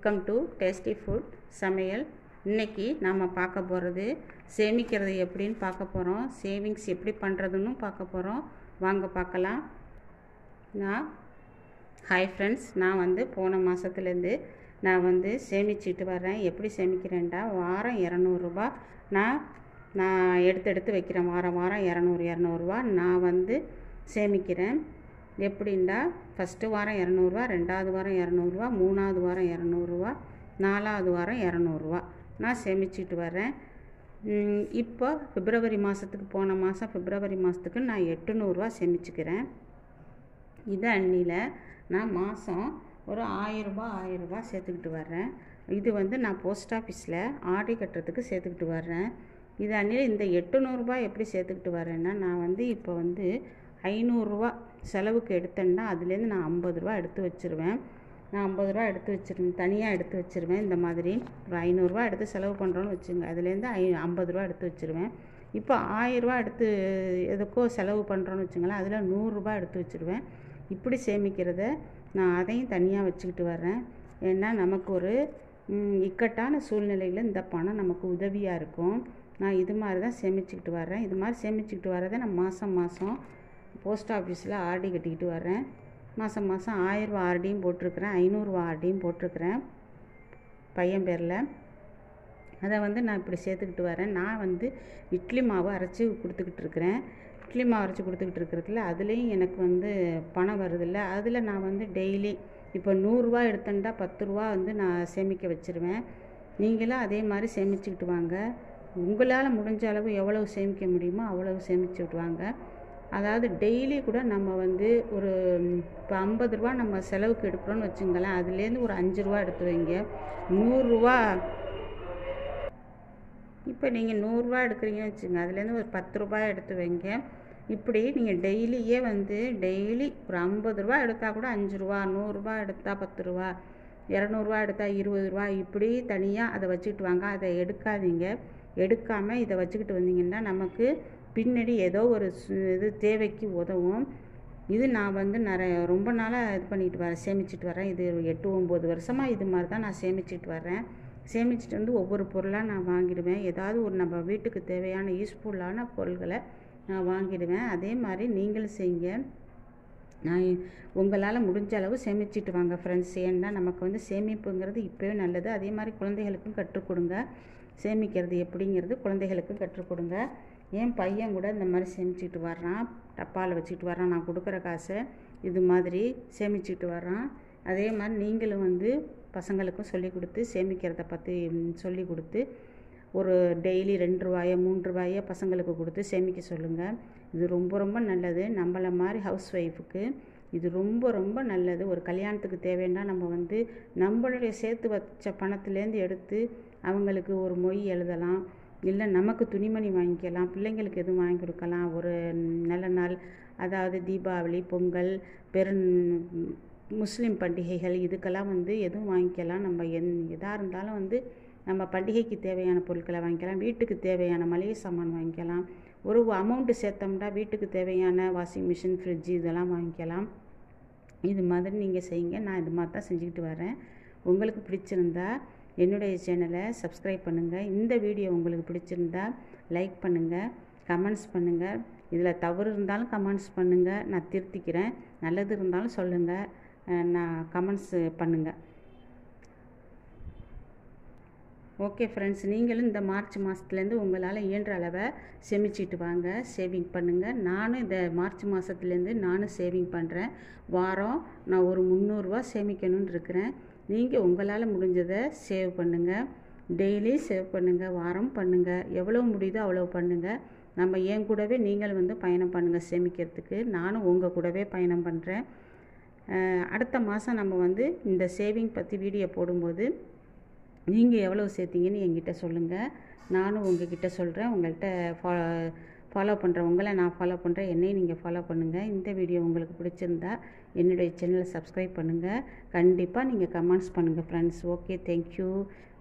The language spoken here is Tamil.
வெல்கம் டு டேஸ்டி ஃபுட் சமையல் இன்னைக்கு நாம் பார்க்க போகிறது சேமிக்கிறது எப்படின்னு பார்க்க போகிறோம் சேவிங்ஸ் எப்படி பண்ணுறதுன்னு பார்க்க போகிறோம் வாங்க பார்க்கலாம் நான் ஹாய் ஃப்ரெண்ட்ஸ் நான் வந்து போன மாதத்துலேருந்து நான் வந்து சேமிச்சிட்டு வரேன் எப்படி சேமிக்கிறேன்டா வாரம் இரநூறுபா நான் நான் எடுத்து எடுத்து வைக்கிறேன் வாரம் வாரம் இரநூறு இரநூறுவா நான் வந்து சேமிக்கிறேன் எப்படின்டா ஃபஸ்ட்டு வாரம் இரநூறுவா ரெண்டாவது வாரம் இரநூறுவா மூணாவது வாரம் இரநூறுவா நாலாவது வாரம் இரநூறுவா நான் சேமிச்சிட்டு வரேன் ம், இப்போ பிப்ரவரி மாதத்துக்கு போன மாதம் பிப்ரவரி மாதத்துக்கு நான் எட்டுநூறுவா சேமிச்சுக்கிறேன் இது அன்னியில் நான் மாதம் ஒரு ஆயிரரூபா ஆயிரரூபா சேர்த்துக்கிட்டு வர்றேன் இது வந்து நான் போஸ்ட் ஆஃபீஸில் ஆர்டி கட்டுறதுக்கு சேர்த்துக்கிட்டு வர்றேன் இது அன்னியில் இந்த எட்டுநூறுபா எப்படி சேர்த்துக்கிட்டு வரேன்னா நான் வந்து இப்போ வந்து ஐநூறுரூவா செலவுக்கு எடுத்தேன்னா அதுலேருந்து நான் ஐம்பது ரூபா எடுத்து வச்சுருவேன் நான் ஐம்பது ரூபா எடுத்து வச்சிருவேன் தனியாக எடுத்து வச்சுருவேன் இந்த மாதிரி ஒரு ஐநூறுரூவா எடுத்து செலவு பண்ணுறோன்னு வச்சுங்க அதுலேருந்து ஐ ஐம்பது ரூபா எடுத்து வச்சுருவேன் இப்போ ஆயிரரூவா எடுத்து எதுக்கோ செலவு பண்ணுறோன்னு வச்சுங்களேன் அதில் நூறுரூபா எடுத்து வச்சுருவேன் இப்படி சேமிக்கிறத நான் அதையும் தனியாக வச்சுக்கிட்டு வர்றேன் ஏன்னா நமக்கு ஒரு ம், இக்கட்டான சூழ்நிலையில் இந்த பணம் நமக்கு உதவியாக இருக்கும் நான் இது மாதிரி தான் சேமிச்சுக்கிட்டு வர்றேன் இது மாதிரி சேமிச்சுக்கிட்டு வர்றதை நான் மாதம் மாதம் போஸ்ட் ஆஃபீஸில் ஆர்டி கட்டிக்கிட்டு வர்றேன் மாதம் மாதம் ஆயிரரூவா ஆர்டியும் போட்டிருக்கிறேன் ஐநூறுரூவா ஆர்டியும் போட்டிருக்கிறேன் பையன் பேரில் அதை வந்து நான் இப்படி சேர்த்துக்கிட்டு வரேன் நான் வந்து இட்லி மாவு அரைச்சி கொடுத்துக்கிட்டு இருக்கிறேன் இட்லி மாவு அரைச்சி கொடுத்துக்கிட்டு இருக்கிறதுல அதுலேயும் எனக்கு வந்து பணம் வருதில்ல அதில் நான் வந்து டெய்லி இப்போ நூறுரூவா எடுத்தேன்டா பத்து ரூபா வந்து நான் சேமிக்க வச்சுருவேன் நீங்களும் அதே மாதிரி சேமிச்சுக்கிட்டு வாங்க உங்களால் முடிஞ்ச அளவு எவ்வளவு சேமிக்க முடியுமோ அவ்வளவு சேமிச்சுக்கிட்டு வாங்க அதாவது டெய்லி கூட நம்ம வந்து ஒரு இப்போ ஐம்பது ரூபா நம்ம செலவுக்கு எடுக்கிறோன்னு வச்சுங்களேன் அதுலேருந்து ஒரு அஞ்சு ரூபா எடுத்து வைங்க நூறுரூவா இப்போ நீங்கள் நூறுரூவா எடுக்கிறீங்கன்னு வச்சுங்க அதுலேருந்து ஒரு பத்து ரூபாய் எடுத்து வைங்க இப்படி நீங்கள் டெய்லியே வந்து டெய்லி ஒரு ஐம்பது ரூபா எடுத்தால் கூட அஞ்சு ரூபா நூறுரூவா எடுத்தால் பத்து ரூபா இரநூறுவா எடுத்தால் இருபது ரூபா இப்படி தனியாக அதை வச்சுக்கிட்டு வாங்க அதை எடுக்காதீங்க எடுக்காமல் இதை வச்சுக்கிட்டு வந்தீங்கன்னா நமக்கு பின்னாடி ஏதோ ஒரு சு- இது தேவைக்கு உதவும் இது நான் வந்து நிறைய ரொம்ப நாளாக இது பண்ணிட்டு வரேன் சேமிச்சிட்டு வரேன் இது ஒரு எட்டு ஒம்பது வருஷமாக இது மாதிரி தான் நான் சேமிச்சிட்டு வரேன் சேமிச்சிட்டு வந்து ஒவ்வொரு பொருளாக நான் வாங்கிடுவேன் ஏதாவது ஒரு நம்ம வீட்டுக்கு தேவையான யூஸ்ஃபுல்லான பொருள்களை நான் வாங்கிடுவேன் அதே மாதிரி நீங்களும் செய்யுங்க நான் உங்களால் முடிஞ்ச அளவு சேமிச்சிட்டு வாங்க ஃப்ரெண்ட்ஸ் ஏன்னா நமக்கு வந்து சேமிப்புங்கிறது இப்போவே நல்லது அதே மாதிரி குழந்தைகளுக்கும் கற்றுக் கொடுங்க சேமிக்கிறது எப்படிங்கிறது குழந்தைகளுக்கும் கற்றுக் கொடுங்க என் பையன் கூட இந்த மாதிரி சேமிச்சிட்டு வர்றான் டப்பாவில் வச்சுக்கிட்டு வர்றான் நான் கொடுக்குற காசை இது மாதிரி சேமிச்சிட்டு வர்றான் அதே மாதிரி நீங்களும் வந்து பசங்களுக்கும் சொல்லி கொடுத்து சேமிக்கிறத பற்றி சொல்லி கொடுத்து ஒரு டெய்லி ரெண்டு ரூபாயோ மூணு ரூபாயோ பசங்களுக்கு கொடுத்து சேமிக்க சொல்லுங்கள் இது ரொம்ப ரொம்ப நல்லது நம்மள மாதிரி ஹவுஸ் ஒய்ஃபுக்கு இது ரொம்ப ரொம்ப நல்லது ஒரு கல்யாணத்துக்கு தேவைன்னா நம்ம வந்து நம்மளுடைய சேர்த்து வச்ச பணத்துலேருந்து எடுத்து அவங்களுக்கு ஒரு மொய் எழுதலாம் இல்லை நமக்கு துணிமணி வாங்கிக்கலாம் பிள்ளைங்களுக்கு எதுவும் வாங்கி கொடுக்கலாம் ஒரு நல்ல நாள் அதாவது தீபாவளி பொங்கல் பெரு முஸ்லீம் பண்டிகைகள் இதுக்கெல்லாம் வந்து எதுவும் வாங்கிக்கலாம் நம்ம என் எதாக இருந்தாலும் வந்து நம்ம பண்டிகைக்கு தேவையான பொருட்களை வாங்கிக்கலாம் வீட்டுக்கு தேவையான மளிகை சாமான் வாங்கிக்கலாம் ஒரு அமௌண்ட்டு சேர்த்தோம்னா வீட்டுக்கு தேவையான வாஷிங் மிஷின் ஃப்ரிட்ஜ் இதெல்லாம் வாங்கிக்கலாம் இது மாதிரி நீங்கள் செய்யுங்க நான் இது மாதிரி தான் செஞ்சுக்கிட்டு வரேன் உங்களுக்கு பிடிச்சிருந்தா என்னுடைய சேனலை சப்ஸ்கிரைப் பண்ணுங்கள் இந்த வீடியோ உங்களுக்கு பிடிச்சிருந்தா லைக் பண்ணுங்கள் கமெண்ட்ஸ் பண்ணுங்கள் இதில் தவறு இருந்தாலும் கமெண்ட்ஸ் பண்ணுங்கள் நான் திருத்திக்கிறேன் நல்லது இருந்தாலும் சொல்லுங்கள் அஹ் நான் கமெண்ட்ஸ் பண்ணுங்கள் ஓகே ஃப்ரெண்ட்ஸ் நீங்களும் இந்த மார்ச் மாதத்துலேருந்து உங்களால் இயன்ற அளவை சேமிச்சிட்டு வாங்க சேவிங் பண்ணுங்கள் நானும் இந்த மார்ச் மாதத்துலேருந்து நானும் சேவிங் பண்ணுறேன் வாரம் நான் ஒரு முந்நூறுரூவா சேமிக்கணும்னு இருக்கிறேன் நீங்கள் உங்களால் முடிஞ்சதை சேவ் பண்ணுங்கள் டெய்லி சேவ் பண்ணுங்கள் வாரம் பண்ணுங்கள் எவ்வளோ முடியுதோ அவ்வளோ பண்ணுங்கள் நம்ம என் கூடவே நீங்கள் வந்து பயணம் பண்ணுங்கள் சேமிக்கிறதுக்கு நானும் உங்கள் கூடவே பயணம் பண்ணுறேன் அடுத்த மாதம் நம்ம வந்து இந்த சேவிங் பற்றி வீடியோ போடும்போது நீங்கள் எவ்வளோ சேர்த்தீங்கன்னு என்கிட்ட சொல்லுங்கள் நானும் உங்ககிட்ட சொல்கிறேன் உங்கள்கிட்ட ஃபா ஃபாலோ பண்ணுற உங்களை நான் ஃபாலோ பண்ணுறேன் என்னையும் நீங்கள் ஃபாலோ பண்ணுங்கள் இந்த வீடியோ உங்களுக்கு பிடிச்சிருந்தா என்னுடைய சேனலை சப்ஸ்கிரைப் பண்ணுங்கள் கண்டிப்பாக நீங்கள் கமெண்ட்ஸ் பண்ணுங்கள் ஃப்ரெண்ட்ஸ் ஓகே தேங்க்யூ